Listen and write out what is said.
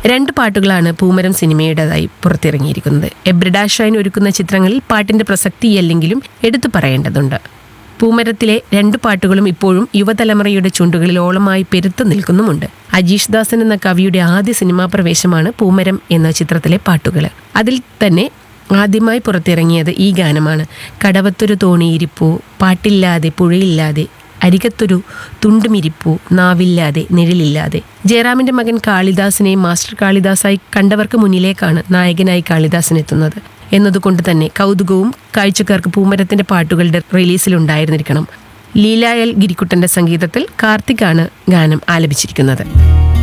രണ്ട് പാട്ടുകളാണ് പൂമരം സിനിമയുടേതായി പുറത്തിറങ്ങിയിരിക്കുന്നത് എബ്രിഡ ഷൈൻ ഒരുക്കുന്ന ചിത്രങ്ങളിൽ പാട്ടിന്റെ പ്രസക്തിയല്ലെങ്കിലും എടുത്തു പറയേണ്ടതുണ്ട് പൂമരത്തിലെ രണ്ട് പാട്ടുകളും ഇപ്പോഴും യുവതലമുറയുടെ ചുണ്ടുകളിൽ ഓളമായി പെരുത്തു നിൽക്കുന്നുമുണ്ട് അജീഷ് ദാസൻ എന്ന കവിയുടെ ആദ്യ സിനിമാ പ്രവേശമാണ് പൂമരം എന്ന ചിത്രത്തിലെ പാട്ടുകൾ അതിൽ തന്നെ ആദ്യമായി പുറത്തിറങ്ങിയത് ഈ ഗാനമാണ് കടവത്തൊരു തോണിയിരിപ്പു പാട്ടില്ലാതെ പുഴയില്ലാതെ അരികത്തൊരു തുണ്ടുമിരിപ്പു നാവില്ലാതെ നിഴലില്ലാതെ ജയറാമിന്റെ മകൻ കാളിദാസിനെ മാസ്റ്റർ കാളിദാസായി കണ്ടവർക്ക് മുന്നിലേക്കാണ് നായകനായി കാളിദാസൻ എത്തുന്നത് എന്നതുകൊണ്ട് തന്നെ കൗതുകവും കാഴ്ചക്കാർക്ക് പൂമരത്തിന്റെ പാട്ടുകളുടെ റിലീസിലുണ്ടായിരുന്നിരിക്കണം ലീല എൽ ഗിരിക്കുട്ടന്റെ സംഗീതത്തിൽ കാർത്തികാണ് ഗാനം ആലപിച്ചിരിക്കുന്നത്